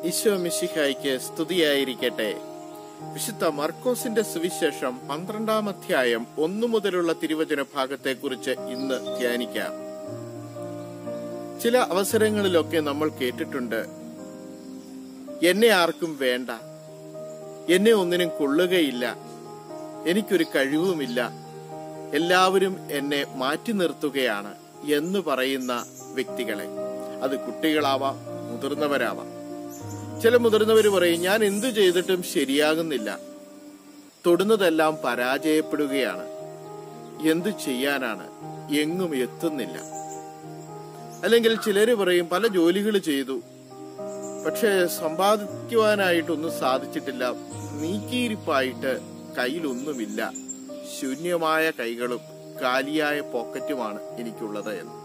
ഈശോ മിശിഹായ്ക്ക് സ്തുതിയായിരിക്കട്ടെ വിശുദ്ധ മർക്കോസിന്റെ സുവിശേഷം പന്ത്രണ്ടാം അധ്യായം ഒന്നു മുതലുള്ള തിരുവചന ഭാഗത്തെക്കുറിച്ച് ഇന്ന് ധ്യാനിക്കാം ചില അവസരങ്ങളിലൊക്കെ നമ്മൾ കേട്ടിട്ടുണ്ട് എന്നെ ആർക്കും വേണ്ട എന്നെ ഒന്നിനും കൊള്ളുകയില്ല എനിക്കൊരു കഴിവുമില്ല എല്ലാവരും എന്നെ മാറ്റി നിർത്തുകയാണ് എന്ന് പറയുന്ന വ്യക്തികളെ അത് കുട്ടികളാവാം മുതിർന്നവരാവാം ചില മുതിർന്നവർ പറയും ഞാൻ എന്തു ചെയ്തിട്ടും ശരിയാകുന്നില്ല തൊടുന്നതെല്ലാം പരാജയപ്പെടുകയാണ് എന്തു ചെയ്യാനാണ് എങ്ങും എത്തുന്നില്ല അല്ലെങ്കിൽ ചിലര് പറയും പല ജോലികൾ ചെയ്തു പക്ഷെ സമ്പാദിക്കുവാനായിട്ടൊന്നും സാധിച്ചിട്ടില്ല നീക്കിയിരിപ്പായിട്ട് കയ്യിലൊന്നുമില്ല ശൂന്യമായ കൈകളും കാലിയായ പോക്കറ്റുമാണ് എനിക്കുള്ളത് എന്ന്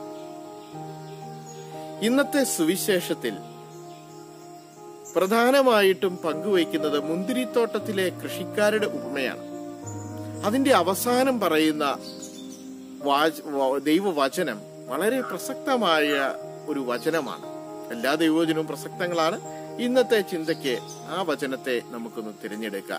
ഇന്നത്തെ സുവിശേഷത്തിൽ പ്രധാനമായിട്ടും പങ്കുവയ്ക്കുന്നത് മുന്തിരിത്തോട്ടത്തിലെ കൃഷിക്കാരുടെ ഉപമയാണ് അതിന്റെ അവസാനം പറയുന്ന വാച- വ- ദൈവവചനം വളരെ പ്രസക്തമായ ഒരു വചനമാണ് എല്ലാ ദൈവവചനവും പ്രസക്തങ്ങളാണ് ഇന്നത്തെ ചിന്തയ്ക്ക് ആ വചനത്തെ നമുക്കൊന്ന് തിരഞ്ഞെടുക്കാം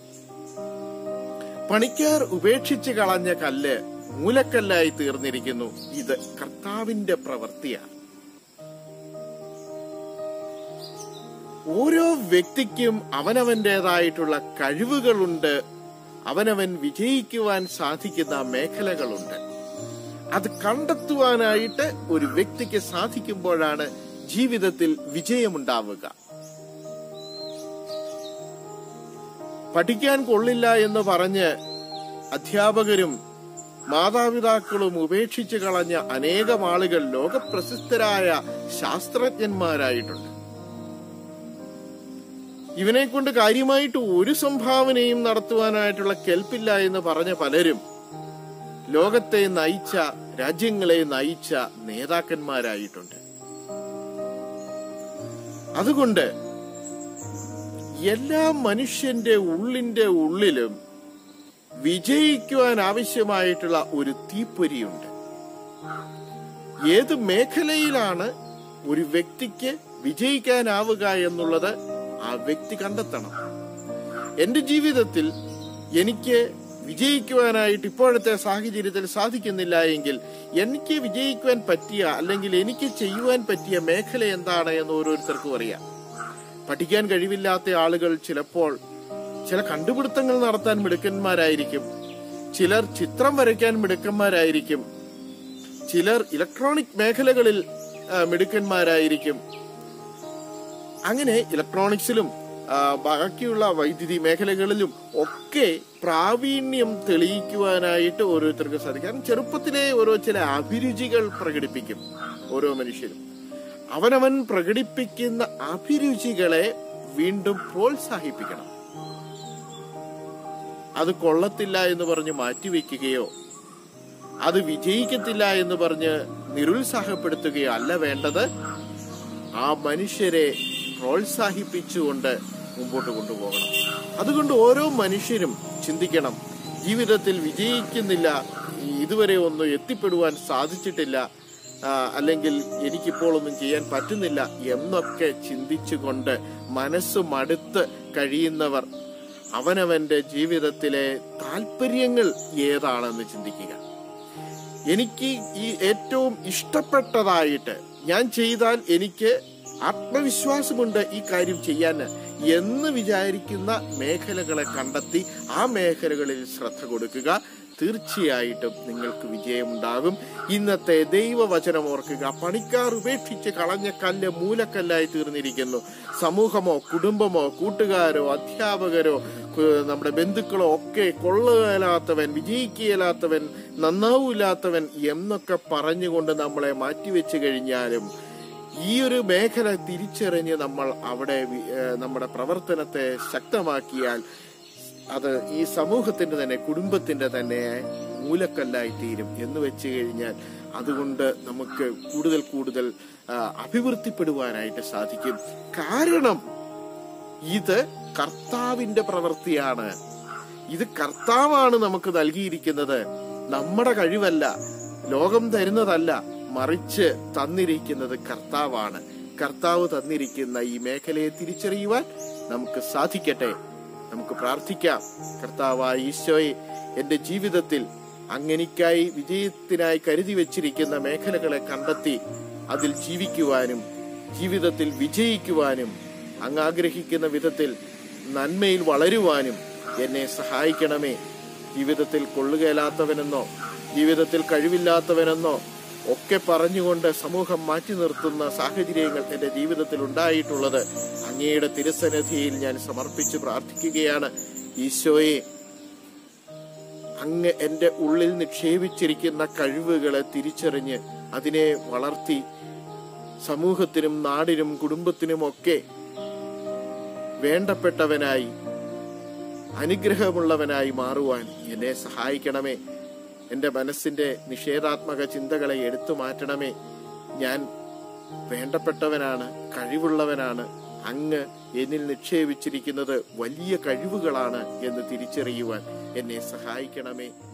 പണിക്കാർ ഉപേക്ഷിച്ച് കളഞ്ഞ കല്ല് മൂലക്കല്ലായി തീർന്നിരിക്കുന്നു ഇത് കർത്താവിന്റെ പ്രവൃത്തിയാണ് ഓരോ വ്യക്തിക്കും അവനവന്റേതായിട്ടുള്ള കഴിവുകളുണ്ട് അവനവൻ വിജയിക്കുവാൻ സാധിക്കുന്ന മേഖലകളുണ്ട് അത് കണ്ടെത്തുവാനായിട്ട് ഒരു വ്യക്തിക്ക് സാധിക്കുമ്പോഴാണ് ജീവിതത്തിൽ വിജയമുണ്ടാവുക പഠിക്കാൻ കൊള്ളില്ല എന്ന് പറഞ്ഞ് അധ്യാപകരും മാതാപിതാക്കളും ഉപേക്ഷിച്ചു കളഞ്ഞ അനേകം ആളുകൾ ലോകപ്രസിദ്ധരായ ശാസ്ത്രജ്ഞന്മാരായിട്ടുണ്ട് ഇവനെ കൊണ്ട് കാര്യമായിട്ട് ഒരു സംഭാവനയും നടത്തുവാനായിട്ടുള്ള കെൽപ്പില്ല എന്ന് പറഞ്ഞ പലരും ലോകത്തെ നയിച്ച രാജ്യങ്ങളെ നയിച്ച നേതാക്കന്മാരായിട്ടുണ്ട് അതുകൊണ്ട് എല്ലാ മനുഷ്യന്റെ ഉള്ളിന്റെ ഉള്ളിലും വിജയിക്കുവാൻ ആവശ്യമായിട്ടുള്ള ഒരു തീപ്പൊരിയുണ്ട് ഏത് മേഖലയിലാണ് ഒരു വ്യക്തിക്ക് വിജയിക്കാനാവുക എന്നുള്ളത് ആ വ്യക്തി കണ്ടെത്തണം എന്റെ ജീവിതത്തിൽ എനിക്ക് വിജയിക്കുവാനായിട്ട് ഇപ്പോഴത്തെ സാഹചര്യത്തിൽ സാധിക്കുന്നില്ല എങ്കിൽ എനിക്ക് വിജയിക്കുവാൻ പറ്റിയ അല്ലെങ്കിൽ എനിക്ക് ചെയ്യുവാൻ പറ്റിയ മേഖല എന്താണ് എന്ന് ഓരോരുത്തർക്കും അറിയാം പഠിക്കാൻ കഴിവില്ലാത്ത ആളുകൾ ചിലപ്പോൾ ചില കണ്ടുപിടുത്തങ്ങൾ നടത്താൻ മിടുക്കന്മാരായിരിക്കും ചിലർ ചിത്രം വരയ്ക്കാൻ മിടുക്കന്മാരായിരിക്കും ചിലർ ഇലക്ട്രോണിക് മേഖലകളിൽ ആ, മിടുക്കന്മാരായിരിക്കും അങ്ങനെ ഇലക്ട്രോണിക്സിലും ആ, ബാക്കിയുള്ള വൈദ്യുതി മേഖലകളിലും ഒക്കെ പ്രാവീണ്യം തെളിയിക്കുവാനായിട്ട് ഓരോരുത്തർക്ക് സാധിക്കും കാരണം ചെറുപ്പത്തിലെ ഓരോ ചില അഭിരുചികൾ പ്രകടിപ്പിക്കും ഓരോ മനുഷ്യരും അവനവൻ പ്രകടിപ്പിക്കുന്ന അഭിരുചികളെ വീണ്ടും പ്രോത്സാഹിപ്പിക്കണം അത് കൊള്ളത്തില്ല എന്ന് പറഞ്ഞ് മാറ്റിവെക്കുകയോ അത് വിജയിക്കത്തില്ല എന്ന് പറഞ്ഞ് നിരുത്സാഹപ്പെടുത്തുകയോ അല്ല വേണ്ടത് ആ മനുഷ്യരെ പ്രോത്സാഹിപ്പിച്ചുകൊണ്ട് മുമ്പോട്ട് കൊണ്ടുപോകണം അതുകൊണ്ട് ഓരോ മനുഷ്യരും ചിന്തിക്കണം ജീവിതത്തിൽ വിജയിക്കുന്നില്ല ഇതുവരെ ഒന്നും എത്തിപ്പെടുവാൻ സാധിച്ചിട്ടില്ല ആ, അല്ലെങ്കിൽ എനിക്കിപ്പോൾ ഒന്നും ചെയ്യാൻ പറ്റുന്നില്ല എന്നൊക്കെ ചിന്തിച്ചുകൊണ്ട് മനസ്സ് മടുത്ത് കഴിയുന്നവർ അവനവന്റെ ജീവിതത്തിലെ താല്പര്യങ്ങൾ ഏതാണെന്ന് ചിന്തിക്കുക എനിക്ക് ഈ ഏറ്റവും ഇഷ്ടപ്പെട്ടതായിട്ട് ഞാൻ ചെയ്താൽ എനിക്ക് ആത്മവിശ്വാസമുണ്ട് ഈ കാര്യം ചെയ്യാൻ എന്ന് വിചാരിക്കുന്ന മേഖലകളെ കണ്ടെത്തി ആ മേഖലകളിൽ ശ്രദ്ധ കൊടുക്കുക തീർച്ചയായിട്ടും നിങ്ങൾക്ക് വിജയമുണ്ടാകും ഇന്നത്തെ ദൈവവചനം ഓർക്കുക പണിക്കാർ ഉപേക്ഷിച്ച് കളഞ്ഞ കല്ല് മൂലക്കല്ലായി തീർന്നിരിക്കുന്നു സമൂഹമോ കുടുംബമോ കൂട്ടുകാരോ അധ്യാപകരോ കു- നമ്മുടെ ബന്ധുക്കളോ ഒക്കെ കൊള്ളുകയില്ലാത്തവൻ വിജയിക്കുകയില്ലാത്തവൻ നന്നാവൂല്ലാത്തവൻ എന്നൊക്കെ പറഞ്ഞുകൊണ്ട് നമ്മളെ മാറ്റിവെച്ചു കഴിഞ്ഞാലും ഈ ഒരു മേഖല തിരിച്ചറിഞ്ഞ് നമ്മൾ അവിടെ വി- ഏഹ് നമ്മുടെ പ്രവർത്തനത്തെ ശക്തമാക്കിയാൽ അത് ഈ സമൂഹത്തിന്റെ തന്നെ കുടുംബത്തിന്റെ തന്നെ മൂലക്കല്ലായി തീരും എന്ന് വെച്ച് കഴിഞ്ഞാൽ അതുകൊണ്ട് നമുക്ക് കൂടുതൽ കൂടുതൽ ആ, അഭിവൃദ്ധിപ്പെടുവാനായിട്ട് സാധിക്കും കാരണം ഇത് കർത്താവിന്റെ പ്രവൃത്തിയാണ് ഇത് കർത്താവാണ് നമുക്ക് നൽകിയിരിക്കുന്നത് നമ്മുടെ കഴിവല്ല ലോകം തരുന്നതല്ല മറിച്ച് തന്നിരിക്കുന്നത് കർത്താവാണ് കർത്താവ് തന്നിരിക്കുന്ന ഈ മേഖലയെ തിരിച്ചറിയുവാൻ നമുക്ക് സാധിക്കട്ടെ നമുക്ക് പ്രാർത്ഥിക്കാം കർത്താവായ ഈശോയെ എന്റെ ജീവിതത്തിൽ അങ്ങനിക്കായി വിജയത്തിനായി കരുതി വെച്ചിരിക്കുന്ന മേഖലകളെ കണ്ടെത്തി അതിൽ ജീവിക്കുവാനും ജീവിതത്തിൽ വിജയിക്കുവാനും അങ്ങ് ആഗ്രഹിക്കുന്ന വിധത്തിൽ നന്മയിൽ വളരുവാനും എന്നെ സഹായിക്കണമേ ജീവിതത്തിൽ കൊള്ളുകയില്ലാത്തവനെന്നോ ജീവിതത്തിൽ കഴിവില്ലാത്തവനെന്നോ ഒക്കെ പറഞ്ഞുകൊണ്ട് സമൂഹം മാറ്റി നിർത്തുന്ന സാഹചര്യങ്ങൾ എന്റെ ജീവിതത്തിൽ ഉണ്ടായിട്ടുള്ളത് അങ്ങയുടെ തിരുസന്നിധിയിൽ ഞാൻ സമർപ്പിച്ച് പ്രാർത്ഥിക്കുകയാണ് ഈശോയെ അങ്ങ് എന്റെ ഉള്ളിൽ നിക്ഷേപിച്ചിരിക്കുന്ന കഴിവുകളെ തിരിച്ചറിഞ്ഞ് അതിനെ വളർത്തി സമൂഹത്തിനും നാടിനും കുടുംബത്തിനുമൊക്കെ വേണ്ടപ്പെട്ടവനായി അനുഗ്രഹമുള്ളവനായി മാറുവാൻ എന്നെ സഹായിക്കണമേ എന്റെ മനസ്സിന്റെ നിഷേധാത്മക ചിന്തകളെ എടുത്തു മാറ്റണമേ ഞാൻ വേണ്ടപ്പെട്ടവനാണ് കഴിവുള്ളവനാണ് അങ്ങ് എന്നിൽ നിക്ഷേപിച്ചിരിക്കുന്നത് വലിയ കഴിവുകളാണ് എന്ന് തിരിച്ചറിയുവാൻ എന്നെ സഹായിക്കണമേ